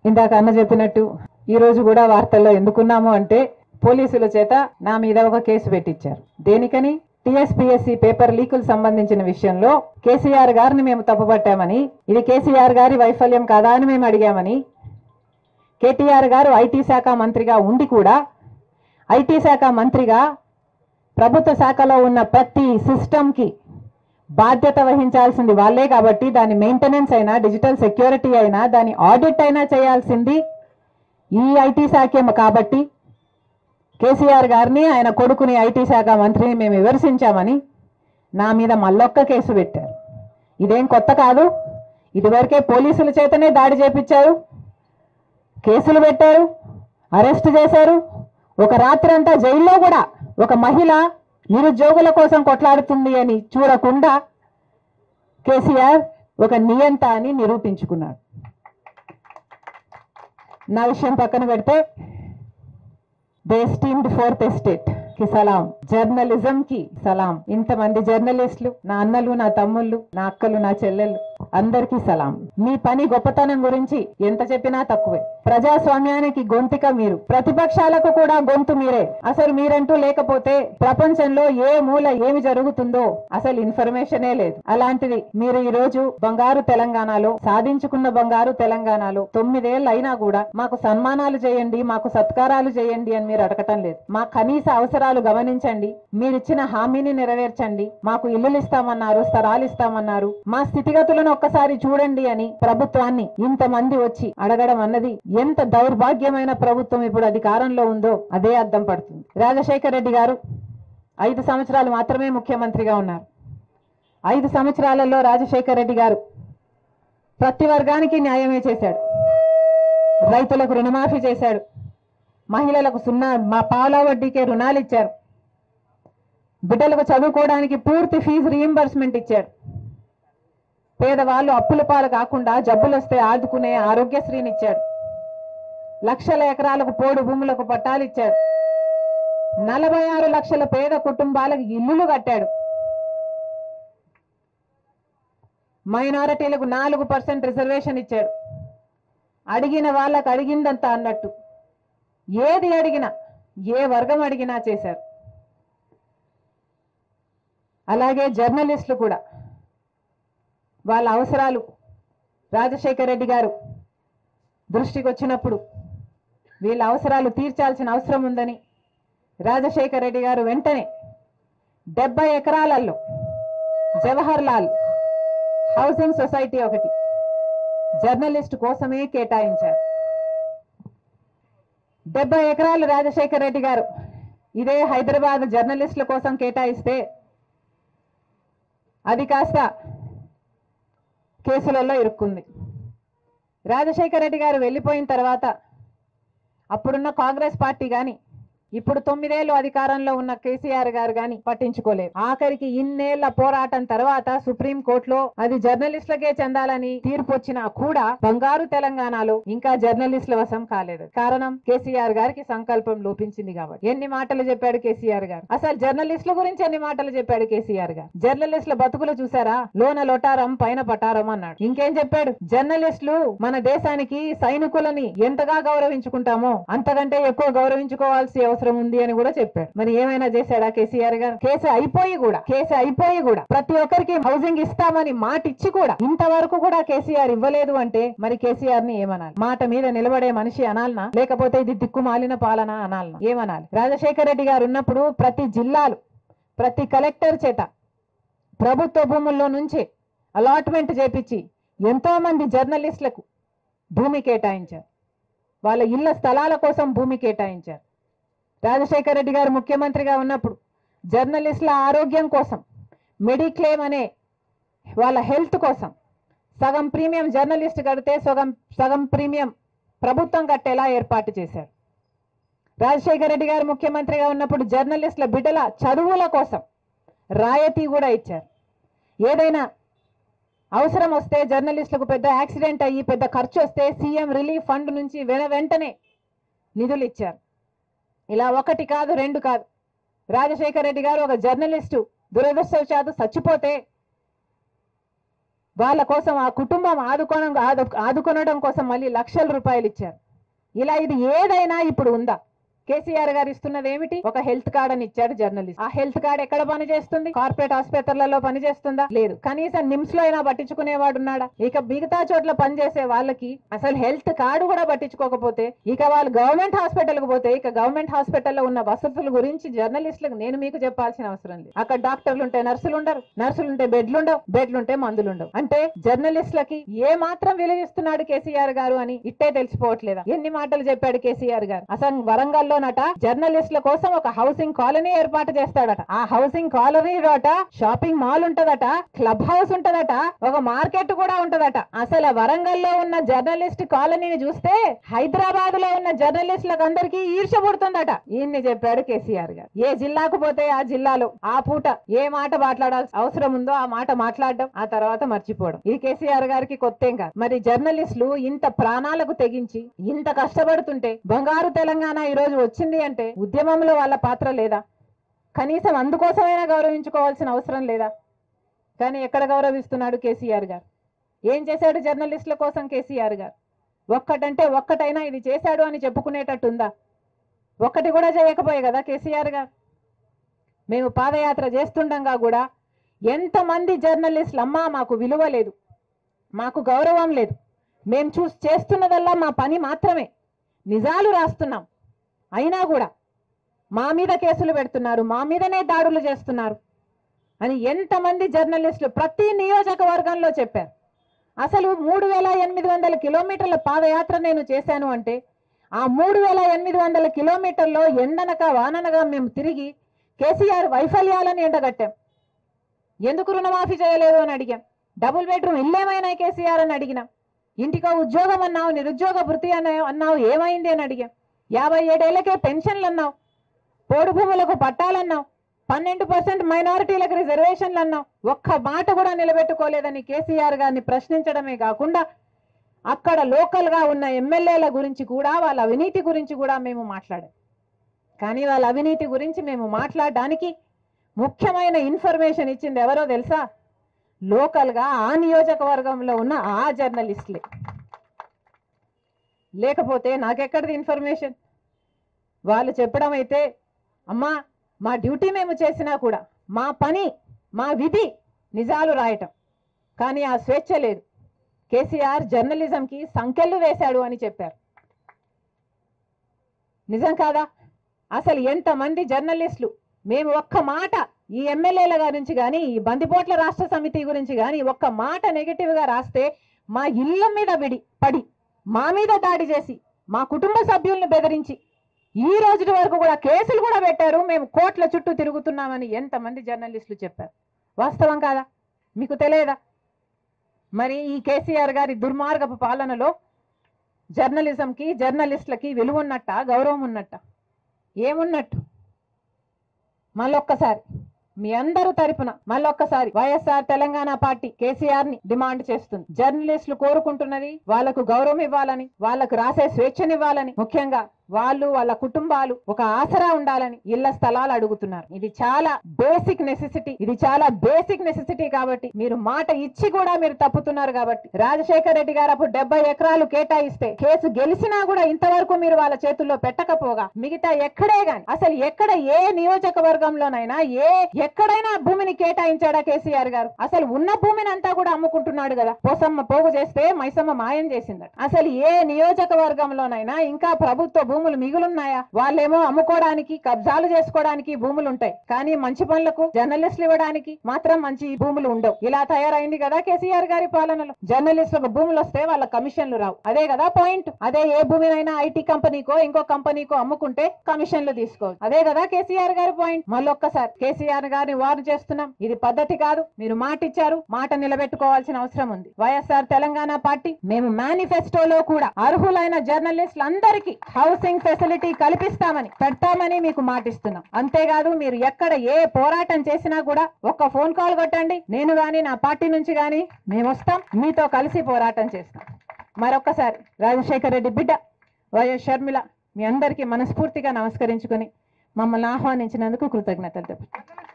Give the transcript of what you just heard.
ఇందాక అన్న చెప్పినట్టు ఈ రోజు కూడా వార్తల్లో ఎందుకున్నాము అంటే పోలీసుల చేత నా మీద ఒక కేసు పెట్టించారు దేనికని టిఎస్పిఎస్సి పేపర్ లీకులు సంబంధించిన విషయంలో కేసీఆర్ గారిని మేము తప్పుపట్టామని ఇది కేసీఆర్ గారి వైఫల్యం కాదా అని మేము అడిగామని కేటీఆర్ గారు ఐటీ శాఖ మంత్రిగా ఉండి కూడా ఐటీ శాఖ మంత్రిగా ప్రభుత్వ శాఖలో ఉన్న ప్రతి సిస్టమ్కి బాధ్యత వహించాల్సింది వాళ్ళే కాబట్టి దాని మెయింటెనెన్స్ అయినా డిజిటల్ సెక్యూరిటీ అయినా దాని ఆడిట్ అయినా చేయాల్సింది ఈ ఐటీ శాఖ కాబట్టి కేసీఆర్ గారిని ఆయన కొడుకుని ఐటీ శాఖ మంత్రిని మేము విమర్శించామని నా మీద మళ్ళొక్క కేసు పెట్టారు ఇదేం కొత్త కాదు ఇదివరకే పోలీసుల చేతనే దాడి చేపించారు కేసులు పెట్టారు అరెస్ట్ చేశారు ఒక రాత్రి అంతా జైల్లో కూడా ఒక మహిళ నిరుద్యోగుల కోసం కొట్లాడుతుంది అని చూడకుండా కేసీఆర్ ఒక నియంత అని నిరూపించుకున్నాడు నా విషయం పక్కన పెడితే దే స్టీమ్డ్ ఫోర్త్ ఎస్టేట్ కి సలాం జర్నలిజం కి సలాం ఇంతమంది జర్నలిస్టులు నా అన్నలు నా తమ్ముళ్ళు నా అక్కలు నా చెల్లెళ్ళు అందరికీ సలాం మీ పని గొప్పతనం గురించి ఎంత చెప్పినా తక్కువే ప్రజాస్వామ్యానికి గొంతిక మీరు ప్రతిపక్షాలకు కూడా గొంతు మీరే అసలు మీరంటూ లేకపోతే ప్రపంచంలో ఏ మూల ఏమి జరుగుతుందో అసలు ఇన్ఫర్మేషనే లేదు అలాంటిది మీరు ఈ రోజు బంగారు తెలంగాణలో సాధించుకున్న బంగారు తెలంగాణలో తొమ్మిదేళ్ళు అయినా కూడా మాకు సన్మానాలు చేయండి మాకు సత్కారాలు చేయండి అని మీరు అడగటం లేదు మా కనీస అవసరాలు గమనించండి మీరిచ్చిన హామీని నెరవేర్చండి మాకు ఇల్లులు ఇస్తామన్నారు స్థలాలు ఇస్తామన్నారు మా స్థితిగతులను ఒక్కసారి చూడండి అని ప్రభుత్వాన్ని ఇంతమంది వచ్చి అడగడం అన్నది ఎంత దౌర్భాగ్యమైన ప్రభుత్వం ఇప్పుడు అధికారంలో ఉందో అదే అర్థం పడుతుంది రాజశేఖర రెడ్డి గారు ఐదు సంవత్సరాలు మాత్రమే ముఖ్యమంత్రిగా ఉన్నారు ఐదు సంవత్సరాలలో రాజశేఖర రెడ్డి గారు ప్రతి వర్గానికి న్యాయమే చేశాడు రైతులకు రుణమాఫీ చేశాడు మహిళలకు సున్నా మా పాల వడ్డీకే రుణాలు ఇచ్చారు బిడ్డలకు చదువుకోవడానికి పూర్తి ఫీజు రీయింబర్స్మెంట్ ఇచ్చాడు పేదవాళ్ళు అప్పుల పాలు కాకుండా జబ్బులు వస్తే ఆదుకునే ఆరోగ్యశ్రీని ఇచ్చాడు లక్షల ఎకరాలకు పోడు భూములకు పట్టాలు ఇచ్చాడు నలభై ఆరు లక్షల పేద కుటుంబాలకు ఇల్లులు కట్టాడు మైనారిటీలకు నాలుగు పర్సెంట్ రిజర్వేషన్ ఇచ్చాడు అడిగిన వాళ్ళకు అడిగిందంతా అన్నట్టు ఏది అడిగినా ఏ వర్గం అడిగినా చేశారు అలాగే జర్నలిస్టులు కూడా వాళ్ళ అవసరాలు రాజశేఖర రెడ్డి గారు దృష్టికి వచ్చినప్పుడు వీళ్ళ అవసరాలు తీర్చాల్సిన అవసరం ఉందని రాజశేఖర రెడ్డి గారు వెంటనే డెబ్బై ఎకరాలలో జవహర్ లాల్ హౌసింగ్ సొసైటీ ఒకటి జర్నలిస్ట్ కోసమే కేటాయించారు డెబ్బై ఎకరాలు రాజశేఖర రెడ్డి గారు ఇదే హైదరాబాద్ జర్నలిస్టుల కోసం కేటాయిస్తే అది కాస్త కేసులలో ఇరుక్కుంది రాజశేఖర రెడ్డి గారు వెళ్ళిపోయిన తర్వాత అప్పుడున్న కాంగ్రెస్ పార్టీ కానీ ఇప్పుడు తొమ్మిదేళ్లు అధికారంలో ఉన్న కేసీఆర్ గారు గాని పట్టించుకోలేదు ఆఖరికి ఇన్నేళ్ల పోరాటం తర్వాత సుప్రీం కోర్టులో అది జర్నలిస్టులకే చెందాలని తీర్పు వచ్చినా కూడా బంగారు తెలంగాణలో ఇంకా జర్నలిస్టుల వశం కాలేదు కారణం కేసీఆర్ గారికి సంకల్పం లోపించింది కాబట్టి ఎన్ని మాటలు చెప్పాడు కేసీఆర్ గారు అసలు జర్నలిస్టుల గురించి ఎన్ని మాటలు చెప్పాడు కేసీఆర్ గారు జర్నలిస్టుల బతుకులు చూసారా లోన లొటారం పైన పటారం అన్నాడు ఇంకేం చెప్పాడు జర్నలిస్టులు మన దేశానికి సైనికులని ఎంతగా గౌరవించుకుంటామో అంతకంటే ఎక్కువ గౌరవించుకోవాల్సి అవసరం ఉంది అని కూడా చెప్పాడు మరి ఏమైనా చేశాడా కేసీఆర్ గారు కేసు అయిపోయి కూడా కేసు అయిపోయి కూడా ప్రతి ఒక్కరికి హౌసింగ్ ఇస్తామని మాట ఇచ్చి కూడా ఇంతవరకు కూడా కేసీఆర్ ఇవ్వలేదు అంటే మరి కేసీఆర్ ని ఏమనాలి మాట మీద నిలబడే మనిషి అనాలనా లేకపోతే ఇది దిక్కుమాలిన పాలన అనాలనా ఏమనాలి రాజశేఖర రెడ్డి గారు ఉన్నప్పుడు ప్రతి జిల్లాలు ప్రతి కలెక్టర్ చేత ప్రభుత్వ భూముల్లో నుంచి అలాట్మెంట్ చేపించి ఎంతో మంది జర్నలిస్టులకు భూమి కేటాయించారు వాళ్ళ ఇళ్ల స్థలాల కోసం భూమి కేటాయించారు రాజశేఖర రెడ్డి గారు ముఖ్యమంత్రిగా ఉన్నప్పుడు జర్నలిస్టుల ఆరోగ్యం కోసం మెడిక్లెయిమ్ అనే వాళ్ళ హెల్త్ కోసం సగం ప్రీమియం జర్నలిస్ట్ కడితే సగం సగం ప్రీమియం ప్రభుత్వం కట్టేలా ఏర్పాటు చేశారు రాజశేఖర రెడ్డి గారు ముఖ్యమంత్రిగా ఉన్నప్పుడు జర్నలిస్టుల బిడ్డల చదువుల కోసం రాయతీ కూడా ఇచ్చారు ఏదైనా అవసరం వస్తే జర్నలిస్టులకు పెద్ద యాక్సిడెంట్ అయ్యి పెద్ద ఖర్చు వస్తే సీఎం రిలీఫ్ ఫండ్ నుంచి వెన వెంటనే నిధులు ఇచ్చారు ఇలా ఒకటి కాదు రెండు కాదు రాజశేఖర రెడ్డి గారు ఒక జర్నలిస్టు దురదృష్టవశాత్తు చచ్చిపోతే వాళ్ళ కోసం ఆ కుటుంబం ఆదుకోవడం ఆదు ఆదుకొనడం కోసం మళ్ళీ లక్షల రూపాయలు ఇచ్చారు ఇలా ఇది ఏదైనా ఇప్పుడు ఉందా కేసీఆర్ గారు ఇస్తున్నది ఏమిటి ఒక హెల్త్ కార్డ్ అని ఇచ్చాడు జర్నలిస్ట్ ఆ హెల్త్ కార్డ్ ఎక్కడ పని చేస్తుంది కార్పొరేట్ ఆసుపత్రులలో పని చేస్తుందా లేదు కనీసం నిమ్స్ లో అయినా పట్టించుకునేవాడు ఉన్నాడా ఇక మిగతా చోట్ల పనిచేసే వాళ్ళకి అసలు హెల్త్ కార్డు కూడా పట్టించుకోకపోతే ఇక వాళ్ళు గవర్నమెంట్ హాస్పిటల్ కు పోతే ఇక గవర్నమెంట్ హాస్పిటల్లో ఉన్న వసతుల గురించి జర్నలిస్టులకు నేను మీకు చెప్పాల్సిన అవసరం లేదు అక్కడ డాక్టర్లు ఉంటే నర్సులు ఉండరు నర్సులు ఉంటే బెడ్లు ఉండవు బెడ్లు ఉంటే మందులు ఉండవు అంటే జర్నలిస్టులకి ఏ మాత్రం విలువిస్తున్నాడు కేసీఆర్ గారు అని ఇట్టే తెలిసిపోవట్లేదా ఎన్ని మాటలు చెప్పాడు కేసీఆర్ గారు అసలు వరంగల్లోనట జర్నలిస్టుల కోసం ఒక హౌసింగ్ కాలనీ ఏర్పాటు చేస్తాడట ఆ హౌసింగ్ కాలనీలోట షాపింగ్ మాల్ ఉంటదట క్లబ్ హౌస్ ఉంటదట ఒక మార్కెట్ కూడా ఉంటదట అసలు ఆ వరంగల్లో ఉన్న జర్నలిస్ట్ కాలనీని చూస్తే హైదరాబాద్ లో ఉన్న జర్నలిస్టులకు అందరికీ ఈర్ష పుడుతుందట ఈయన్ని చెప్పాడు కేసీఆర్ గారు ఏ జిల్లాకు పోతే ఆ జిల్లాలో ఆ పూట ఏ మాట మాట్లాడాల్సిన అవసరం ఉందో ఆ మాట మాట్లాడడం ఆ తర్వాత మర్చిపోవడం ఇది కేసీఆర్ గారికి కొత్తేం కాదు మరి జర్నలిస్టులు ఇంత ప్రాణాలకు తెగించి ఇంత కష్టపడుతుంటే బంగారు తెలంగాణ ఈ రోజు వచ్చింది అంటే ఉద్యమంలో వాళ్ళ పాత్ర లేదా కనీసం అందుకోసమైనా గౌరవించుకోవాల్సిన అవసరం లేదా కానీ ఎక్కడ గౌరవిస్తున్నాడు కేసీఆర్ గారు ఏం చేశాడు జర్నలిస్టుల కోసం కేసీఆర్ గారు ఒక్కటంటే ఒక్కటైనా ఇది చేశాడు అని చెప్పుకునేటట్టుందా ఒక్కటి కూడా చేయకపోయే కదా కేసీఆర్ గారు మేము పాదయాత్ర చేస్తుండగా కూడా ఎంతమంది జర్నలిస్టులు అమ్మా మాకు విలువ లేదు మాకు గౌరవం లేదు మేము చూసి చేస్తున్నదల్లా మా పని మాత్రమే నిజాలు రాస్తున్నాం అయినా కూడా మా మీద కేసులు పెడుతున్నారు మా మీదనే దాడులు చేస్తున్నారు అని ఎంతమంది జర్నలిస్టులు ప్రతి నియోజకవర్గంలో చెప్పారు అసలు మూడు వేల ఎనిమిది వందల కిలోమీటర్ల పాదయాత్ర నేను చేశాను అంటే ఆ మూడు వేల ఎనిమిది వందల కిలోమీటర్లో ఎండనక వాననగా మేము తిరిగి కేసీఆర్ వైఫల్యాలను ఎండగట్టాం ఎందుకు రుణమాఫీ చేయలేదు అని అడిగాం డబుల్ బెడ్రూమ్ ఇల్లేమైనా కేసీఆర్ అని అడిగినాం ఇంటికో ఉద్యోగం అన్నావు నిరుద్యోగ వృత్తి అన్నా అన్నావు ఏమైంది అని అడిగాం యాభై ఏడేళ్లకే పెన్షన్లు అన్నావు పోడు భూములకు పట్టాలన్నావు పన్నెండు పర్సెంట్ మైనారిటీలకు రిజర్వేషన్లు అన్నావు ఒక్క మాట కూడా నిలబెట్టుకోలేదని కేసీఆర్ గారిని ప్రశ్నించడమే కాకుండా అక్కడ లోకల్గా ఉన్న ఎమ్మెల్యేల గురించి కూడా వాళ్ళ అవినీతి గురించి కూడా మేము మాట్లాడాం కానీ వాళ్ళ అవినీతి గురించి మేము మాట్లాడడానికి ముఖ్యమైన ఇన్ఫర్మేషన్ ఇచ్చింది ఎవరో తెలుసా లోకల్గా ఆ నియోజకవర్గంలో ఉన్న ఆ జర్నలిస్టులే లేకపోతే నాకెక్కడిది ఇన్ఫర్మేషన్ వాళ్ళు చెప్పడం అయితే అమ్మా మా డ్యూటీ మేము చేసినా కూడా మా పని మా విధి నిజాలు రాయటం కానీ ఆ స్వేచ్ఛ లేదు కేసీఆర్ జర్నలిజంకి సంకెళ్ళు వేశాడు అని చెప్పారు నిజం కాదా అసలు ఎంతమంది జర్నలిస్టులు మేము ఒక్క మాట ఈ ఎమ్మెల్యేల గురించి కానీ ఈ బందిపోట్ల రాష్ట్ర సమితి గురించి కానీ ఒక్క మాట నెగిటివ్గా రాస్తే మా ఇళ్ళ మీద విడి పడి మా మీద దాడి చేసి మా కుటుంబ సభ్యుల్ని బెదిరించి ఈ రోజు వరకు కూడా కేసులు కూడా పెట్టారు మేము కోట్ల చుట్టూ తిరుగుతున్నామని ఎంతమంది జర్నలిస్టులు చెప్పారు వాస్తవం కాదా మీకు తెలియదా మరి ఈ కేసీఆర్ గారి దుర్మార్గపు పాలనలో జర్నలిజంకి జర్నలిస్టులకి విలువ ఉన్నట్ట గౌరవం ఉన్నట్ట ఏమున్నట్టు మళ్ళొక్కసారి మీ అందరూ తరపున మళ్ళొక్కసారి వైఎస్ఆర్ తెలంగాణ పార్టీ కేసీఆర్ ని డిమాండ్ చేస్తుంది జర్నలిస్టులు కోరుకుంటున్నది వాళ్లకు గౌరవం ఇవ్వాలని వాళ్లకు రాసే స్వేచ్ఛనివ్వాలని ముఖ్యంగా వాళ్ళు వాళ్ళ కుటుంబాలు ఒక ఆసరా ఉండాలని ఇళ్ల స్థలాలు అడుగుతున్నారు ఇది చాలా బేసిక్ నెసెసిటీ ఇది చాలా బేసిక్ నెసెసిటీ కాబట్టి మీరు మాట ఇచ్చి కూడా మీరు తప్పుతున్నారు కాబట్టి రాజశేఖర రెడ్డి గారు అప్పుడు డెబ్బై ఎకరాలు కేటాయిస్తే కేసు గెలిచినా కూడా ఇంతవరకు మీరు వాళ్ళ చేతుల్లో పెట్టకపోగా మిగతా ఎక్కడే గాని అసలు ఎక్కడ ఏ నియోజకవర్గంలోనైనా ఏ ఎక్కడైనా భూమిని కేటాయించాడా కేసీఆర్ గారు అసలు ఉన్న భూమిని అంతా కూడా అమ్ముకుంటున్నాడు కదా పోసమ్మ పోగు చేస్తే మైసమ్మ మాయం చేసిందట అసలు ఏ నియోజకవర్గంలోనైనా ఇంకా ప్రభుత్వ భూములు మిగులున్నాయా వాళ్ళేమో అమ్ముకోవడానికి కబ్జాలు చేసుకోవడానికి భూములు ఉంటాయి కానీ మంచి పనులకు జర్నలిస్టులు ఇవ్వడానికి మాత్రం మంచి భూములు ఉండవు ఇలా తయారైంది కదా కేసీఆర్ గారి పాలనలో జర్నలిస్టులకు భూములు వస్తే వాళ్ళ కమిషన్లు రావు అదే కదా పాయింట్ అదే ఏ భూమినైనా ఐటీ కంపెనీకో ఇంకో కంపెనీకో అమ్ముకుంటే కమిషన్లు తీసుకోవచ్చు అదే కదా కేసీఆర్ గారి పాయింట్ మళ్ళొక్కసారి కేసీఆర్ గారిని వారు చేస్తున్నాం ఇది పద్ధతి కాదు మీరు మాట ఇచ్చారు మాట నిలబెట్టుకోవాల్సిన అవసరం ఉంది వైఎస్ఆర్ తెలంగాణ పార్టీ మేము మేనిఫెస్టోలో కూడా అర్హులైన జర్నలిస్టులందరికీ హౌసింగ్ ఫెసిలిటీ కల్పిస్తామని పెడతామని మీకు మాటిస్తున్నాం అంతేకాదు మీరు ఎక్కడ ఏ పోరాటం చేసినా కూడా ఒక్క ఫోన్ కాల్ కొట్టండి నేను గాని నా పార్టీ నుంచి గాని మేము వస్తాం మీతో కలిసి పోరాటం చేస్తాం మరొక్కసారి రాజశేఖర రెడ్డి బిడ్డ వైఎస్ షర్మిల మీ అందరికీ మనస్ఫూర్తిగా నమస్కరించుకొని మమ్మల్ని ఆహ్వానించినందుకు కృతజ్ఞతలు తెలుపు